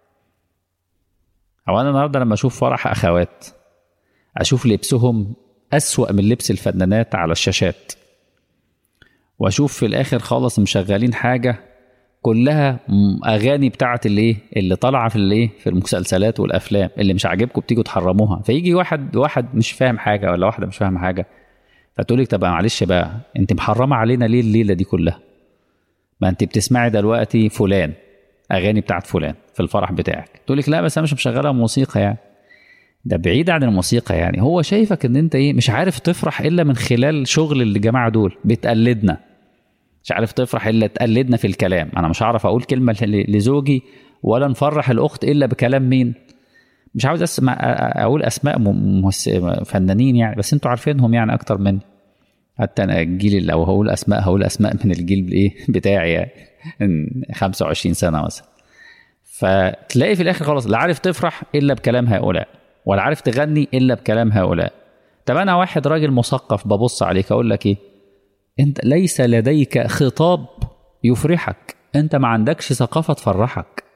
او انا النهارده لما اشوف فرح اخوات اشوف لبسهم اسوا من لبس الفنانات على الشاشات واشوف في الاخر خالص مشغلين حاجه كلها اغاني بتاعت الايه اللي طالعه في الايه في المسلسلات والافلام اللي مش عاجبكم بتيجوا تحرموها فيجي واحد واحد مش فاهم حاجه ولا واحده مش فاهمه حاجه فتقول لك طب معلش بقى انت محرمه علينا ليه الليله دي كلها ما انت بتسمعي دلوقتي فلان اغاني بتاعت فلان في الفرح بتاعك تقول لك لا بس انا مش مشغلها موسيقى يعني ده بعيد عن الموسيقى يعني هو شايفك ان انت ايه مش عارف تفرح الا من خلال شغل الجماعه دول بتقلدنا مش عارف تفرح الا تقلدنا في الكلام انا مش هعرف اقول كلمه لزوجي ولا نفرح الاخت الا بكلام مين مش عاوز اسمع اقول اسماء فنانين يعني بس انتوا عارفينهم يعني اكتر مني حتى انا الجيل لو هقول اسماء هقول اسماء من الجيل ايه بتاعي يعني 25 سنه مثلا فتلاقي في الاخر خلاص لا عارف تفرح الا بكلام هؤلاء ولا عارف تغني الا بكلام هؤلاء طب انا واحد راجل مثقف ببص عليك اقول لك ايه انت ليس لديك خطاب يفرحك انت ما عندكش ثقافه تفرحك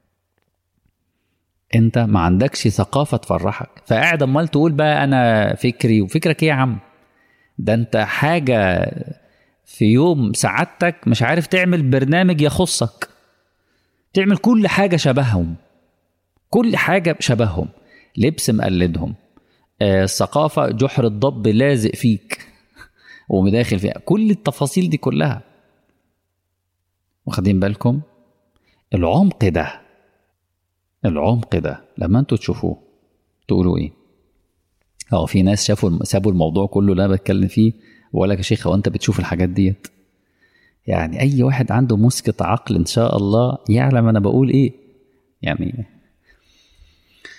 انت ما عندكش ثقافه تفرحك فقاعد امال تقول بقى انا فكري وفكرك ايه يا عم ده انت حاجه في يوم سعادتك مش عارف تعمل برنامج يخصك تعمل كل حاجه شبههم كل حاجه شبههم لبس مقلدهم آه ثقافه جحر الضب لازق فيك ومداخل فيها كل التفاصيل دي كلها واخدين بالكم العمق ده العمق ده لما انتوا تشوفوه تقولوا ايه اه في ناس شافوا سابوا الموضوع كله اللي انا بتكلم فيه بقول لك يا شيخ هو انت بتشوف الحاجات ديت يعني اي واحد عنده مسكة عقل ان شاء الله يعلم انا بقول ايه يعني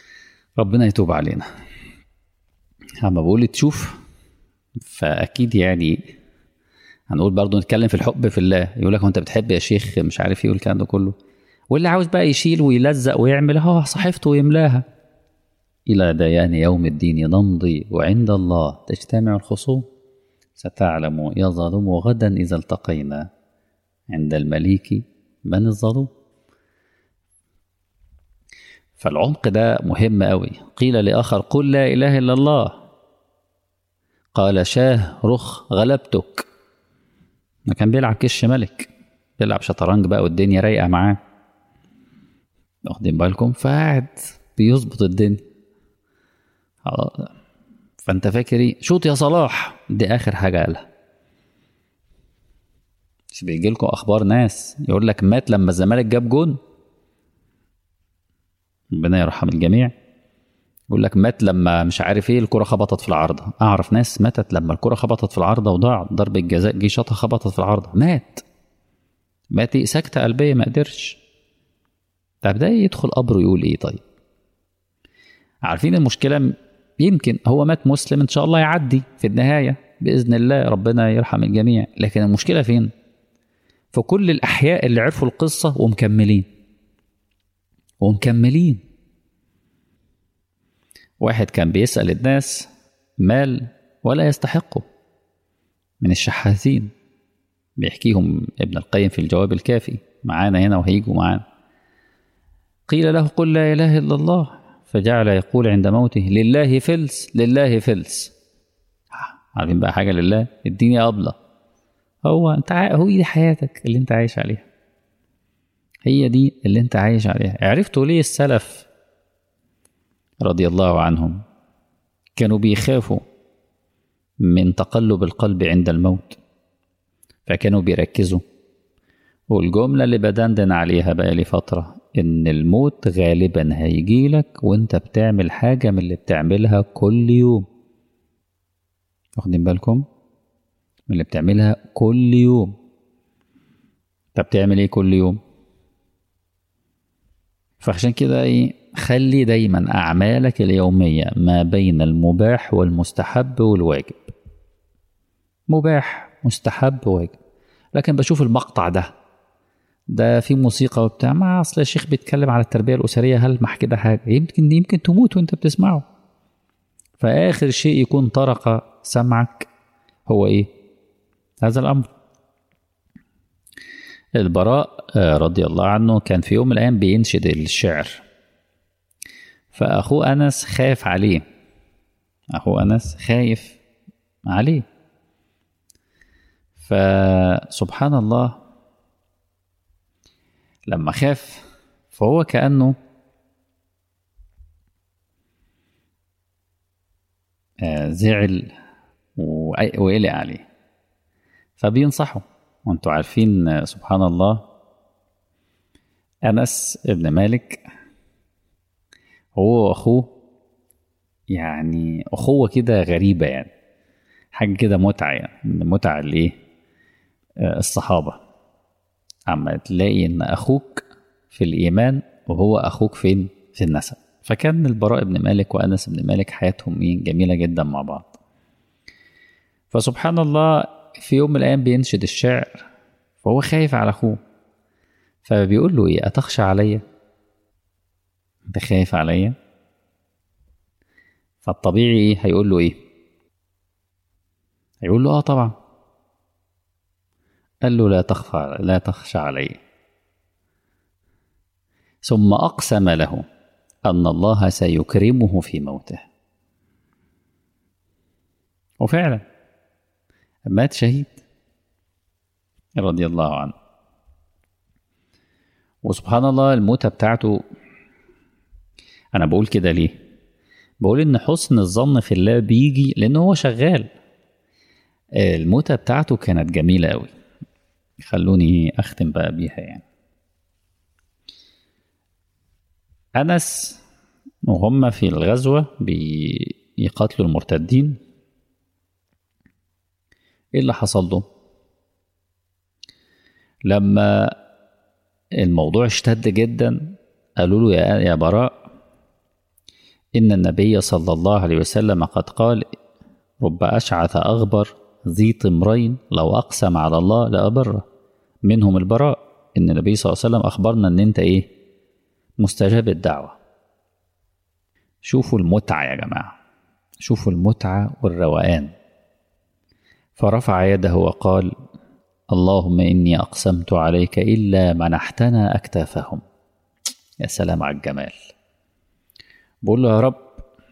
ربنا يتوب علينا اما بقول تشوف فاكيد يعني هنقول برضو نتكلم في الحب في الله يقول لك انت بتحب يا شيخ مش عارف ايه والكلام ده كله واللي عاوز بقى يشيل ويلزق ويعمل اه صحيفته ويملاها الى ديان يوم الدين نمضي وعند الله تجتمع الخصوم ستعلم يا ظالم غدا اذا التقينا عند المليك من الظلوم فالعمق ده مهم قوي قيل لاخر قل لا اله الا الله قال شاه رخ غلبتك ما كان بيلعب كش ملك بيلعب شطرنج بقى والدنيا رايقه معاه واخدين بالكم فقاعد بيظبط الدنيا فانت فاكر ايه شوط يا صلاح دي اخر حاجه قالها مش بيجي لكم اخبار ناس يقول لك مات لما الزمالك جاب جون ربنا يرحم الجميع يقول لك مات لما مش عارف ايه الكره خبطت في العارضه اعرف ناس ماتت لما الكره خبطت في العارضه وضاع ضربه جزاء جه شاطها خبطت في العارضه مات مات إيه؟ سكته قلبيه ما قدرش طب ده يدخل قبره يقول ايه طيب عارفين المشكله يمكن هو مات مسلم ان شاء الله يعدي في النهايه باذن الله ربنا يرحم الجميع لكن المشكله فين في كل الاحياء اللي عرفوا القصه ومكملين ومكملين واحد كان بيسأل الناس مال ولا يستحقه من الشحاثين بيحكيهم ابن القيم في الجواب الكافي معانا هنا وهيجوا معانا قيل له قل لا إله إلا الله فجعل يقول عند موته لله فلس لله فلس عارفين بقى حاجة لله اديني أبلة هو انت ع... هو دي حياتك اللي انت عايش عليها هي دي اللي انت عايش عليها عرفتوا ليه السلف رضي الله عنهم كانوا بيخافوا من تقلب القلب عند الموت فكانوا بيركزوا والجملة اللي بدندن عليها بقالي فترة إن الموت غالبا هيجيلك وإنت بتعمل حاجة من اللي بتعملها كل يوم واخدين بالكم من اللي بتعملها كل يوم طب بتعمل ايه كل يوم فعشان كده ايه خلي دايما أعمالك اليومية ما بين المباح والمستحب والواجب مباح مستحب واجب لكن بشوف المقطع ده ده في موسيقى وبتاع ما اصل الشيخ بيتكلم على التربيه الاسريه هلمح كده حاجه يمكن يمكن تموت وانت بتسمعه فاخر شيء يكون طرق سمعك هو ايه هذا الامر البراء رضي الله عنه كان في يوم من الايام بينشد الشعر فاخوه انس خاف عليه اخوه انس خايف عليه فسبحان الله لما خاف فهو كأنه زعل وقلق عليه فبينصحه وانتوا عارفين سبحان الله أنس ابن مالك هو وأخوه يعني أخوة كده غريبة يعني حاجة كده متعة يعني من متع الإيه الصحابة أما تلاقي إن أخوك في الإيمان وهو أخوك فين في النسب فكان البراء بن مالك وأنس بن مالك حياتهم إيه جميلة جدا مع بعض فسبحان الله في يوم من الأيام بينشد الشعر فهو خايف على أخوه فبيقول له إيه أتخشى عليا أنت خايف عليا فالطبيعي إيه هيقول له إيه هيقول له آه طبعا قال له لا تخفى لا تخشى علي ثم أقسم له أن الله سيكرمه في موته وفعلا مات شهيد رضي الله عنه وسبحان الله الموتة بتاعته أنا بقول كده ليه بقول إن حسن الظن في الله بيجي لأن هو شغال الموتة بتاعته كانت جميلة أوي خلوني أختم بقى بيها يعني أنس وهم في الغزوة بيقاتلوا المرتدين إيه اللي حصل له؟ لما الموضوع اشتد جدا قالوا له يا يا براء إن النبي صلى الله عليه وسلم قد قال رب أشعث أغبر ذي طمرين لو أقسم على الله لأبره منهم البراء إن النبي صلى الله عليه وسلم أخبرنا إن أنت إيه مستجاب الدعوة شوفوا المتعة يا جماعة شوفوا المتعة والروقان فرفع يده وقال اللهم إني أقسمت عليك إلا منحتنا أكتافهم يا سلام على الجمال بقول له يا رب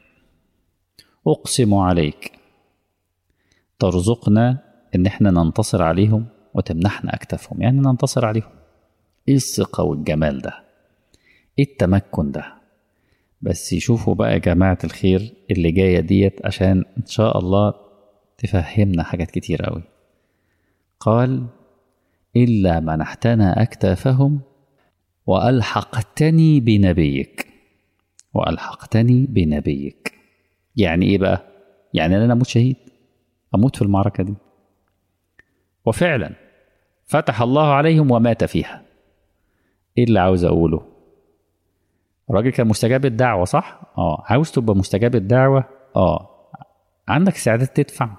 أقسم عليك ترزقنا إن إحنا ننتصر عليهم وتمنحنا أكتافهم يعني ننتصر عليهم إيه الثقة والجمال ده إيه التمكن ده بس يشوفوا بقى يا جماعة الخير اللي جاية ديت عشان إن شاء الله تفهمنا حاجات كتير أوي قال إلا منحتنا أكتافهم وألحقتني بنبيك وألحقتني بنبيك يعني إيه بقى؟ يعني أنا أموت شهيد أموت في المعركة دي وفعلا فتح الله عليهم ومات فيها إيه اللي عاوز أقوله؟ الراجل كان مستجاب الدعوة صح؟ اه عاوز تبقى مستجاب الدعوة؟ اه عندك استعداد تدفع؟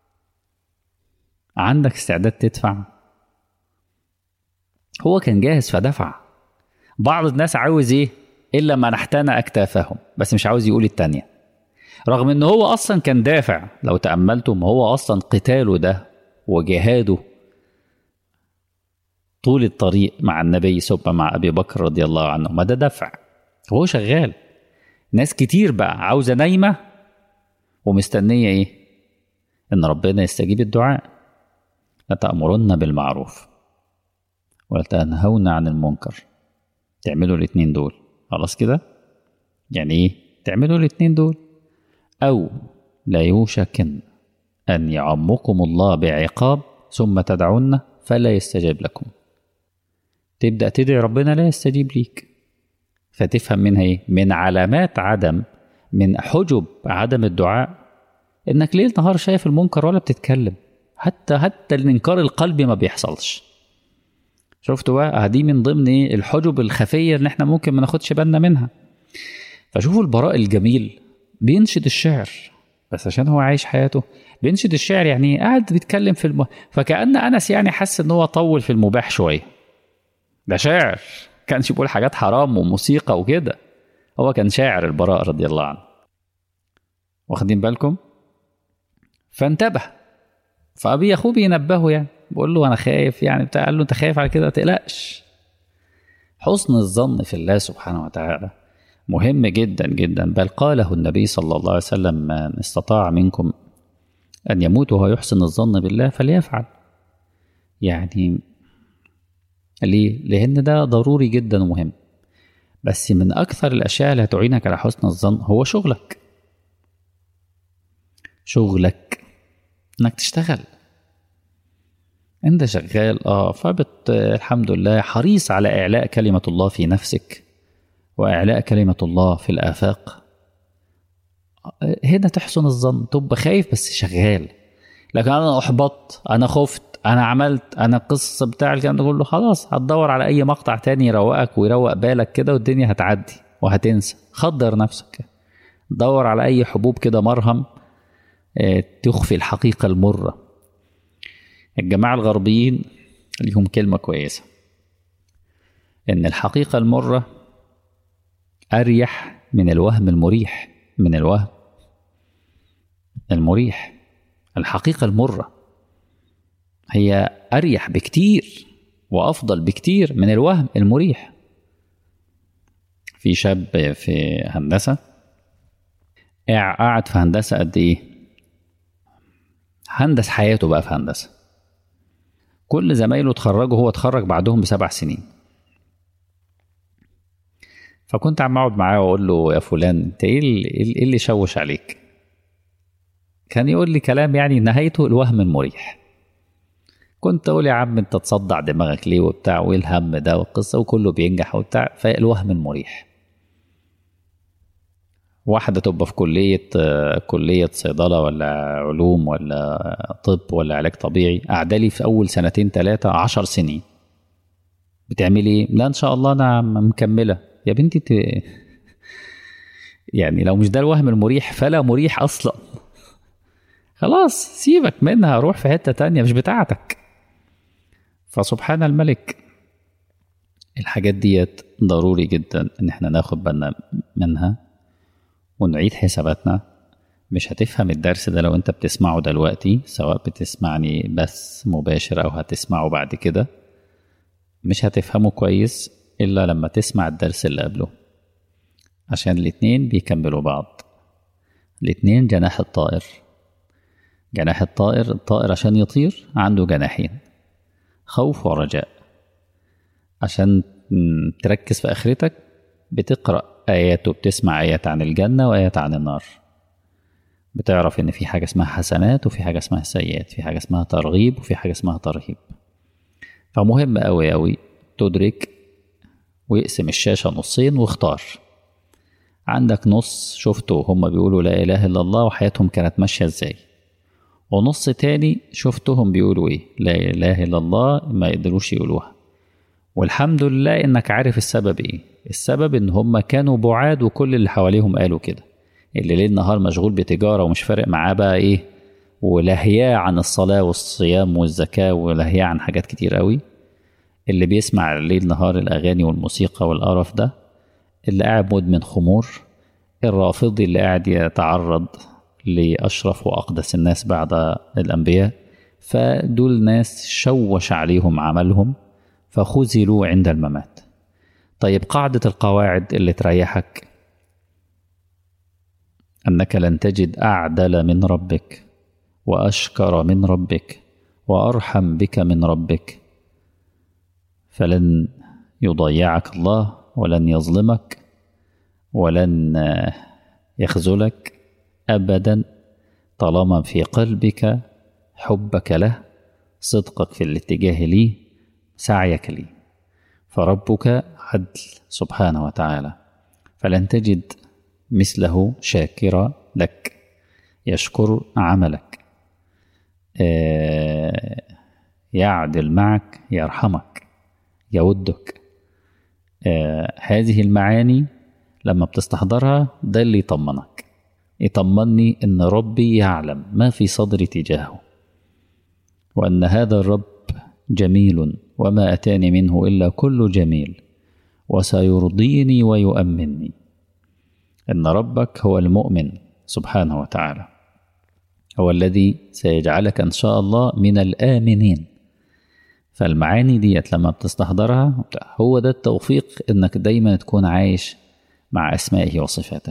عندك استعداد تدفع؟ هو كان جاهز فدفع بعض الناس عاوز ايه؟ الا ما نحتنى اكتافهم بس مش عاوز يقول التانية رغم ان هو اصلا كان دافع لو تأملتم هو اصلا قتاله ده وجهاده طول الطريق مع النبي ثم مع ابي بكر رضي الله عنه ما ده دفع هو شغال ناس كتير بقى عاوزه نايمه ومستنيه ايه ان ربنا يستجيب الدعاء لتأمرن بالمعروف وتنهون عن المنكر تعملوا الاتنين دول خلاص كده يعني ايه تعملوا الاتنين دول او لا يوشكن ان يعمكم الله بعقاب ثم تدعون فلا يستجاب لكم تبدا تدعي ربنا لا يستجيب ليك فتفهم منها ايه من علامات عدم من حجب عدم الدعاء انك ليل نهار شايف المنكر ولا بتتكلم حتى حتى الانكار القلبي ما بيحصلش شفتوا بقى دي من ضمن ايه الحجب الخفيه اللي احنا ممكن ما ناخدش بالنا منها فشوفوا البراء الجميل بينشد الشعر بس عشان هو عايش حياته بينشد الشعر يعني قاعد بيتكلم في الم... فكأن أنس يعني حس إن هو طول في المباح شوية ده شاعر كانش بيقول حاجات حرام وموسيقى وكده هو كان شاعر البراء رضي الله عنه واخدين بالكم فانتبه فأبي أخوه بينبهه يعني بقول له أنا خايف يعني بتاع قال له أنت خايف على كده ما تقلقش حسن الظن في الله سبحانه وتعالى مهم جدا جدا بل قاله النبي صلى الله عليه وسلم من استطاع منكم أن يموت وهو يحسن الظن بالله فليفعل يعني ليه؟ لأن ده ضروري جدا ومهم بس من أكثر الأشياء اللي هتعينك على حسن الظن هو شغلك شغلك إنك تشتغل أنت شغال اه فبت الحمد لله حريص على إعلاء كلمة الله في نفسك وإعلاء كلمة الله في الآفاق هنا تحسن الظن تبقى خايف بس شغال لكن أنا أحبطت أنا خفت أنا عملت أنا القصة بتاع الكلام ده كله خلاص هتدور على أي مقطع تاني يروقك ويروق بالك كده والدنيا هتعدي وهتنسى خدر نفسك دور على أي حبوب كده مرهم تخفي الحقيقة المرة الجماعة الغربيين ليهم كلمة كويسة إن الحقيقة المرة أريح من الوهم المريح من الوهم المريح الحقيقة المرة هي أريح بكتير وأفضل بكتير من الوهم المريح في شاب في هندسة قاعد في هندسة قد إيه هندس حياته بقى في هندسة كل زمايله اتخرجوا هو اتخرج بعدهم بسبع سنين فكنت عم اقعد معاه واقول له يا فلان انت ايه اللي, إيه اللي شوش عليك كان يقول لي كلام يعني نهايته الوهم المريح كنت اقول يا عم انت تصدع دماغك ليه وبتاع وايه الهم ده والقصه وكله بينجح وبتاع فالوهم المريح واحدة تبقى في كلية كلية صيدلة ولا علوم ولا طب ولا علاج طبيعي قاعدة لي في أول سنتين ثلاثة عشر سنين بتعملي ايه؟ لا إن شاء الله أنا مكملة يا بنتي ت... يعني لو مش ده الوهم المريح فلا مريح اصلا خلاص سيبك منها روح في حته تانية مش بتاعتك فسبحان الملك الحاجات ديت ضروري جدا ان احنا ناخد بالنا منها ونعيد حساباتنا مش هتفهم الدرس ده لو انت بتسمعه دلوقتي سواء بتسمعني بس مباشر او هتسمعه بعد كده مش هتفهمه كويس الا لما تسمع الدرس اللي قبله عشان الاتنين بيكملوا بعض الاتنين جناح الطائر جناح الطائر الطائر عشان يطير عنده جناحين خوف ورجاء عشان تركز في آخرتك بتقرأ آيات وبتسمع آيات عن الجنة وآيات عن النار بتعرف إن في حاجة اسمها حسنات وفي حاجة اسمها سيئات في حاجة اسمها ترغيب وفي حاجة اسمها ترهيب فمهم أوي أوي تدرك ويقسم الشاشة نصين واختار عندك نص شفته هم بيقولوا لا إله إلا الله وحياتهم كانت ماشية إزاي ونص تاني شفتهم بيقولوا إيه لا إله إلا الله ما يقدروش يقولوها والحمد لله إنك عارف السبب إيه السبب إن هم كانوا بعاد وكل اللي حواليهم قالوا كده اللي ليل نهار مشغول بتجارة ومش فارق معاه بقى إيه ولهياه عن الصلاة والصيام والزكاة ولهياه عن حاجات كتير قوي اللي بيسمع ليل نهار الأغاني والموسيقى والقرف ده اللي قاعد مدمن خمور الرافضي اللي قاعد يتعرض لأشرف وأقدس الناس بعد الأنبياء فدول ناس شوش عليهم عملهم فخذلوا عند الممات طيب قاعدة القواعد اللي تريحك أنك لن تجد أعدل من ربك وأشكر من ربك وأرحم بك من ربك فلن يضيعك الله ولن يظلمك ولن يخذلك ابدا طالما في قلبك حبك له صدقك في الاتجاه ليه سعيك ليه فربك عدل سبحانه وتعالى فلن تجد مثله شاكرا لك يشكر عملك يعدل معك يرحمك يودك آه هذه المعاني لما بتستحضرها ده اللي يطمنك يطمني ان ربي يعلم ما في صدري تجاهه وان هذا الرب جميل وما اتاني منه الا كل جميل وسيرضيني ويؤمني ان ربك هو المؤمن سبحانه وتعالى هو الذي سيجعلك ان شاء الله من الامنين فالمعاني ديت لما بتستحضرها هو ده التوفيق انك دايما تكون عايش مع اسمائه وصفاته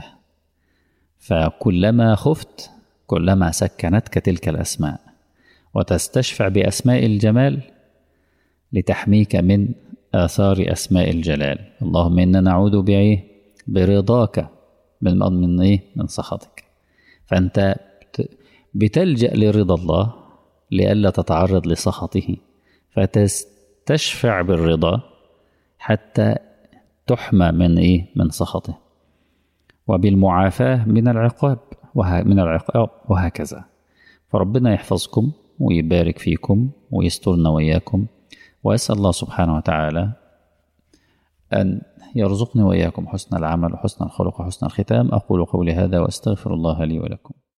فكلما خفت كلما سكنتك تلك الاسماء وتستشفع باسماء الجمال لتحميك من اثار اسماء الجلال اللهم انا نعوذ بايه برضاك من من ايه من سخطك فانت بتلجا لرضا الله لئلا تتعرض لسخطه فتستشفع بالرضا حتى تحمى من ايه من سخطه وبالمعافاه من العقاب وه... من العقاب وهكذا فربنا يحفظكم ويبارك فيكم ويسترنا وإياكم وأسأل الله سبحانه وتعالى أن يرزقني وإياكم حسن العمل وحسن الخلق وحسن الختام أقول قولي هذا وأستغفر الله لي ولكم